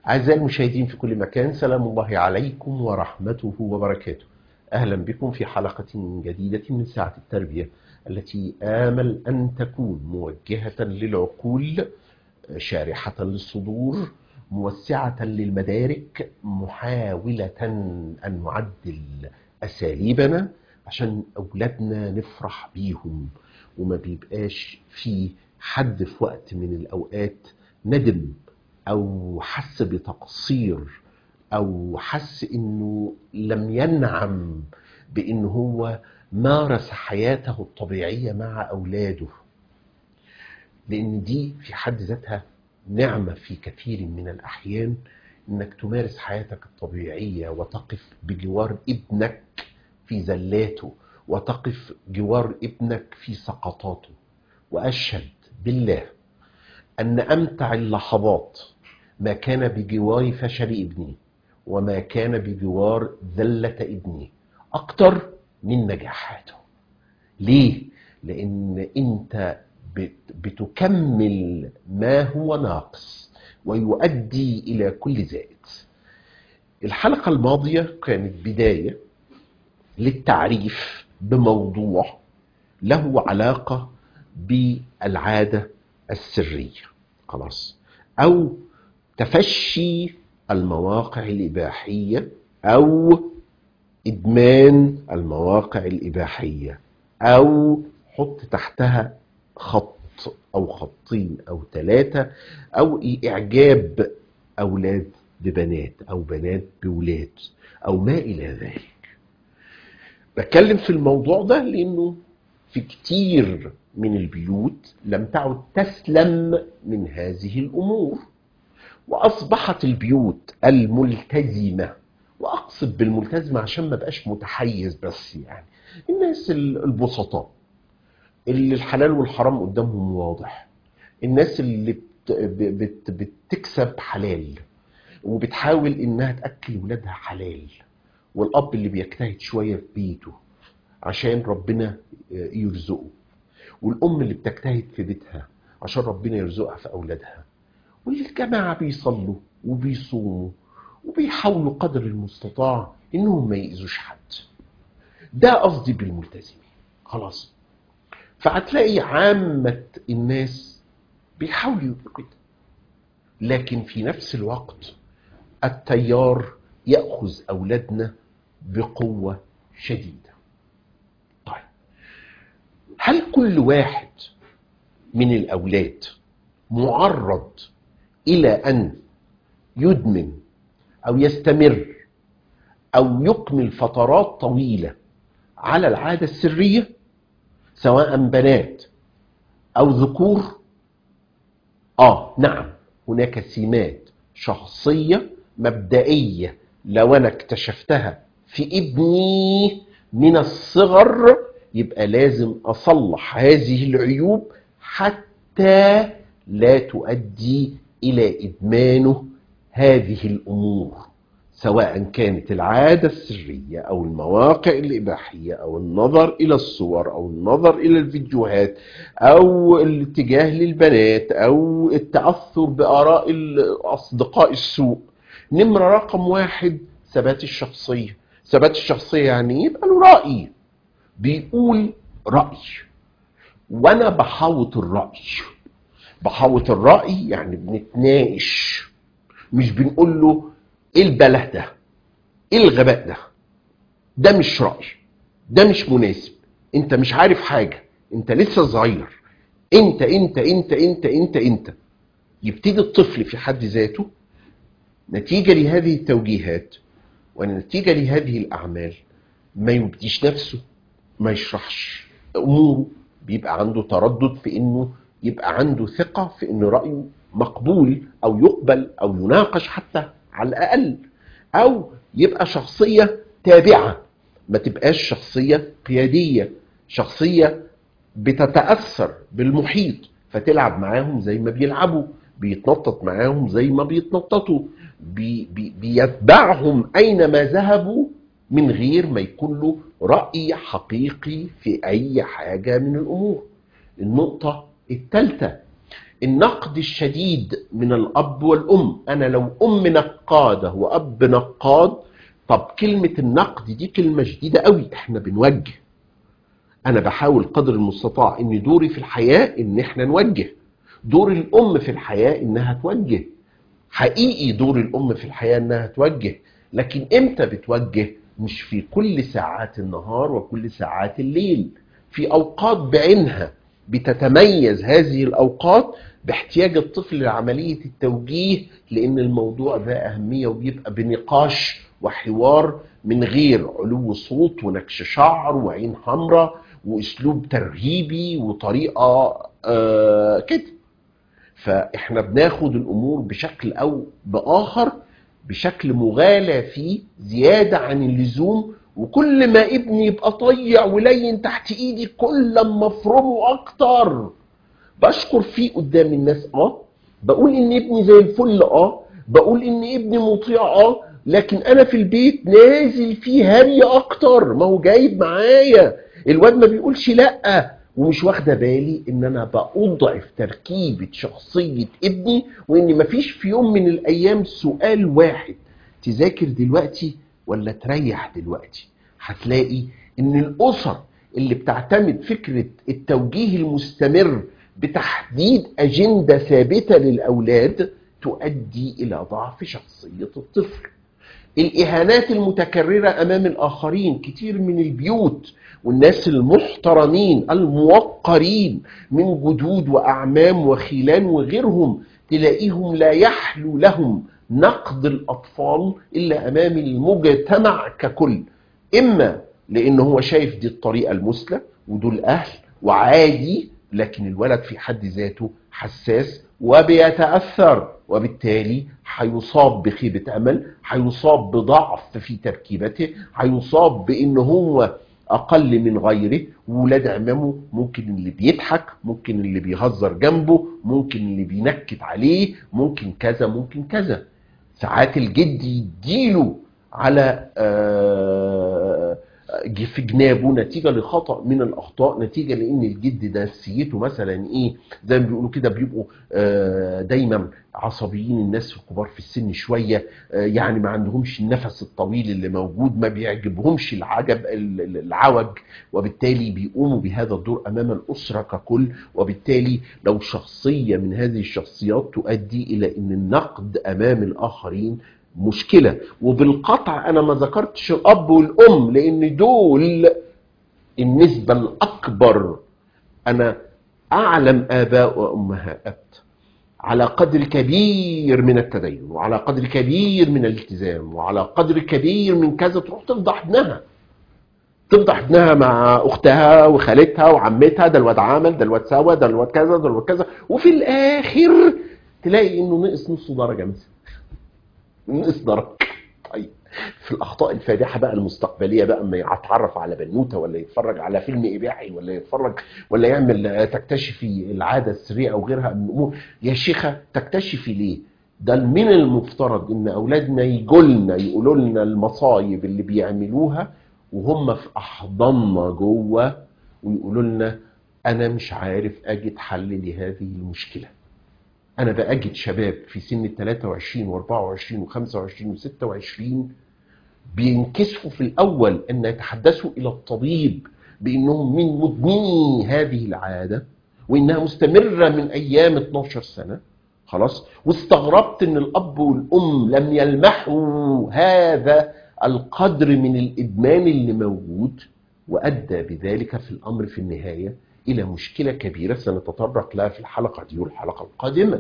أعزائي المشاهدين في كل مكان سلام الله عليكم ورحمته وبركاته أهلا بكم في حلقة جديدة من ساعة التربية التي آمل أن تكون موجهة للعقول شارحة للصدور موسعة للمدارك محاولة أن نعدل أساليبنا عشان أولادنا نفرح بيهم وما بيبقاش في حد في وقت من الأوقات ندم او حس بتقصير او حس انه لم ينعم بان هو مارس حياته الطبيعيه مع اولاده لان دي في حد ذاتها نعمه في كثير من الاحيان انك تمارس حياتك الطبيعيه وتقف بجوار ابنك في زلاته وتقف جوار ابنك في سقطاته واشهد بالله ان امتع اللحظات ما كان بجوار فشل ابني وما كان بجوار ذلة ابني أكتر من نجاحاته ليه؟ لأن أنت بتكمل ما هو ناقص ويؤدي إلى كل زائد الحلقة الماضية كانت بداية للتعريف بموضوع له علاقة بالعادة السرية خلاص أو تفشي المواقع الإباحية أو إدمان المواقع الإباحية أو حط تحتها خط أو خطين أو ثلاثة أو إعجاب أولاد ببنات أو بنات بولاد أو ما إلى ذلك بتكلم في الموضوع ده لأنه في كتير من البيوت لم تعد تسلم من هذه الأمور واصبحت البيوت الملتزمه واقصد بالملتزمه عشان ما بقاش متحيز بس يعني الناس البسطاء اللي الحلال والحرام قدامهم واضح الناس اللي بت بت بتكسب حلال وبتحاول انها تاكل ولادها حلال والاب اللي بيجتهد شويه في بيته عشان ربنا يرزقه والام اللي بتجتهد في بيتها عشان ربنا يرزقها في اولادها والجماعة بيصلوا وبيصوموا وبيحاولوا قدر المستطاع انهم ما يأذوش حد ده قصدي بالملتزمين خلاص فهتلاقي عامة الناس بيحاولوا يبقوا كده لكن في نفس الوقت التيار يأخذ أولادنا بقوة شديدة طيب هل كل واحد من الأولاد معرض الى ان يدمن او يستمر او يكمل فترات طويله على العاده السريه سواء بنات او ذكور اه نعم هناك سمات شخصيه مبدئيه لو انا اكتشفتها في ابني من الصغر يبقى لازم اصلح هذه العيوب حتى لا تؤدي الى ادمانه هذه الامور سواء كانت العاده السريه او المواقع الاباحيه او النظر الى الصور او النظر الى الفيديوهات او الاتجاه للبنات او التاثر باراء اصدقاء السوء نمره رقم واحد ثبات الشخصيه ثبات الشخصيه يعني يبقى له راي بيقول راي وانا بحوط الراي بحوط الرأي يعني بنتناقش مش بنقول له ايه البله ده ايه الغباء ده ده مش رأي ده مش مناسب انت مش عارف حاجة انت لسه صغير انت انت انت انت انت انت يبتدي الطفل في حد ذاته نتيجة لهذه التوجيهات ونتيجة لهذه الأعمال ما يبديش نفسه ما يشرحش أموره بيبقى عنده تردد في إنه يبقى عنده ثقة في ان رأيه مقبول او يقبل او يناقش حتى على الاقل او يبقى شخصية تابعة ما تبقاش شخصية قيادية شخصية بتتأثر بالمحيط فتلعب معاهم زي ما بيلعبوا بيتنطط معاهم زي ما بيتنططوا بي بي بيتبعهم أينما ذهبوا من غير ما يكون له رأي حقيقي في أي حاجة من الأمور النقطة الثالثة النقد الشديد من الأب والأم أنا لو أم نقادة وأب نقاد طب كلمة النقد دي كلمة جديدة قوي احنا بنوجه أنا بحاول قدر المستطاع إن دوري في الحياة إن احنا نوجه دور الأم في الحياة إنها توجه حقيقي دور الأم في الحياة إنها توجه لكن إمتى بتوجه مش في كل ساعات النهار وكل ساعات الليل في أوقات بعينها بتتميز هذه الأوقات باحتياج الطفل لعملية التوجيه لأن الموضوع ده أهمية وبيبقى بنقاش وحوار من غير علو صوت ونكش شعر وعين حمراء وأسلوب ترهيبي وطريقة آه كده فإحنا بناخد الأمور بشكل أو بآخر بشكل مغالى فيه زيادة عن اللزوم وكل ما ابني يبقى طيع ولين تحت ايدي كل ما افرمه اكتر بشكر فيه قدام الناس اه بقول ان ابني زي الفل اه بقول ان ابني مطيع اه لكن انا في البيت نازل فيه هري اكتر ما هو جايب معايا الواد ما بيقولش لا ومش واخده بالي ان انا بأضعف تركيبه شخصيه ابني وان مفيش في يوم من الايام سؤال واحد تذاكر دلوقتي ولا تريح دلوقتي هتلاقي ان الاسر اللي بتعتمد فكره التوجيه المستمر بتحديد اجنده ثابته للاولاد تؤدي الى ضعف شخصيه الطفل الاهانات المتكرره امام الاخرين كتير من البيوت والناس المحترمين الموقرين من جدود واعمام وخيلان وغيرهم تلاقيهم لا يحلو لهم نقد الاطفال الا امام المجتمع ككل اما لان هو شايف دي الطريقه المثلى ودول اهل وعادي لكن الولد في حد ذاته حساس وبيتاثر وبالتالي هيصاب بخيبه امل هيصاب بضعف في تركيبته هيصاب بان هو اقل من غيره وولاد عمامه ممكن اللي بيضحك ممكن اللي بيهزر جنبه ممكن اللي بينكت عليه ممكن كذا ممكن كذا ساعات الجد يديله على آه في جنابه نتيجه لخطا من الاخطاء نتيجه لان الجد ده نفسيته مثلا ايه زي ما بيقولوا كده بيبقوا آه دايما عصبيين الناس الكبار في السن شويه آه يعني ما عندهمش النفس الطويل اللي موجود ما بيعجبهمش العجب العوج وبالتالي بيقوموا بهذا الدور امام الاسره ككل وبالتالي لو شخصيه من هذه الشخصيات تؤدي الى ان النقد امام الاخرين مشكلة وبالقطع أنا ما ذكرتش الأب والأم لأن دول النسبة الأكبر أنا أعلم آباء وأمهات على قدر كبير من التدين وعلى قدر كبير من الالتزام وعلى قدر كبير من كذا تروح تفضح ابنها تفضح ابنها مع اختها وخالتها وعمتها ده الواد عمل ده الواد سوى ده الواد كذا ده الواد كذا وفي الاخر تلاقي انه نقص نص درجه مثلا نقص درجه طيب في الاخطاء الفادحه بقى المستقبليه بقى اما يتعرف على بنوته ولا يتفرج على فيلم اباحي ولا يتفرج ولا يعمل تكتشفي العاده السريه او غيرها من الامور يا شيخه تكتشفي ليه؟ ده من المفترض ان اولادنا يجوا لنا يقولوا لنا المصايب اللي بيعملوها وهم في احضاننا جوه ويقولوا لنا انا مش عارف اجد حل لهذه المشكله انا باجد شباب في سن ال 23 و24 و25 و26 بينكسفوا في الاول ان يتحدثوا الى الطبيب بانهم من مدمني هذه العاده وانها مستمره من ايام 12 سنه خلاص واستغربت ان الاب والام لم يلمحوا هذا القدر من الادمان اللي موجود وادى بذلك في الامر في النهايه الى مشكله كبيره سنتطرق لها في الحلقه دي والحلقه القادمه.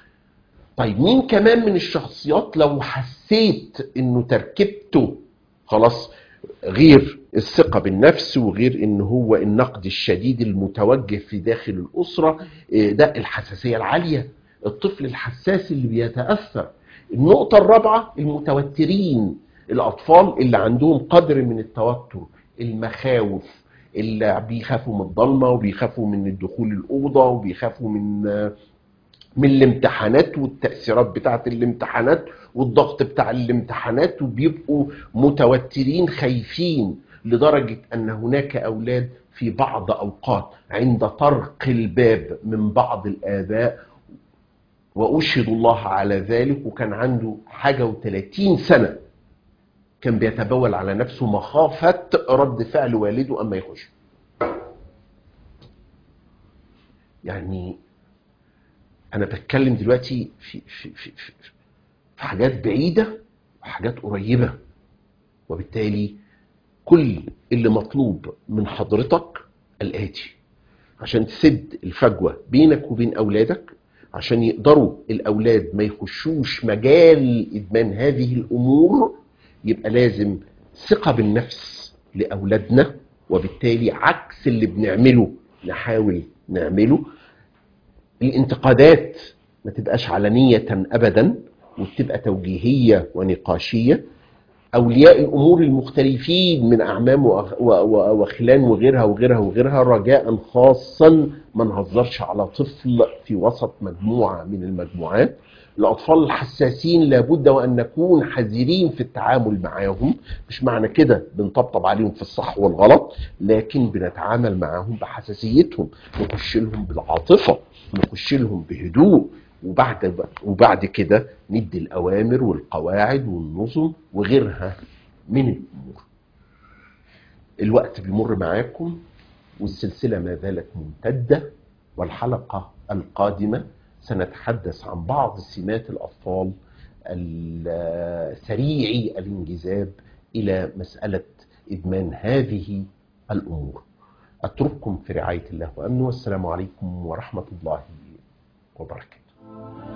طيب مين كمان من الشخصيات لو حسيت انه تركيبته خلاص غير الثقه بالنفس وغير ان هو النقد الشديد المتوجه في داخل الاسره ده الحساسيه العاليه الطفل الحساس اللي بيتاثر النقطه الرابعه المتوترين الاطفال اللي عندهم قدر من التوتر المخاوف اللي بيخافوا من الضلمه وبيخافوا من الدخول الاوضه وبيخافوا من من الامتحانات والتاثيرات بتاعه الامتحانات والضغط بتاع الامتحانات وبيبقوا متوترين خايفين لدرجه ان هناك اولاد في بعض اوقات عند طرق الباب من بعض الاباء وأشهد الله على ذلك وكان عنده حاجة وثلاثين سنة كان بيتبول على نفسه مخافة رد فعل والده أما يخش يعني أنا بتكلم دلوقتي في, في, في, في, في حاجات بعيدة وحاجات قريبة وبالتالي كل اللي مطلوب من حضرتك الآتي عشان تسد الفجوة بينك وبين أولادك عشان يقدروا الأولاد ما يخشوش مجال إدمان هذه الأمور يبقى لازم ثقة بالنفس لأولادنا وبالتالي عكس اللي بنعمله نحاول نعمله الانتقادات ما تبقاش علنية أبدا وتبقى توجيهية ونقاشية أولياء الأمور المختلفين من أعمام وأخ- و- و- وخلان وغيرها وغيرها وغيرها رجاء خاصا ما نهزرش على طفل في وسط مجموعة من المجموعات الأطفال الحساسين لابد وأن نكون حذرين في التعامل معهم مش معنى كده بنطبطب عليهم في الصح والغلط لكن بنتعامل معهم بحساسيتهم نخش لهم بالعاطفة نخش لهم بهدوء وبعد وبعد كده ندي الأوامر والقواعد والنظم وغيرها من الأمور الوقت بيمر معاكم والسلسلة ما زالت ممتدة والحلقة القادمة سنتحدث عن بعض سمات الأطفال سريعي الانجذاب إلى مسألة إدمان هذه الأمور أترككم في رعاية الله وأمنه والسلام عليكم ورحمة الله وبركاته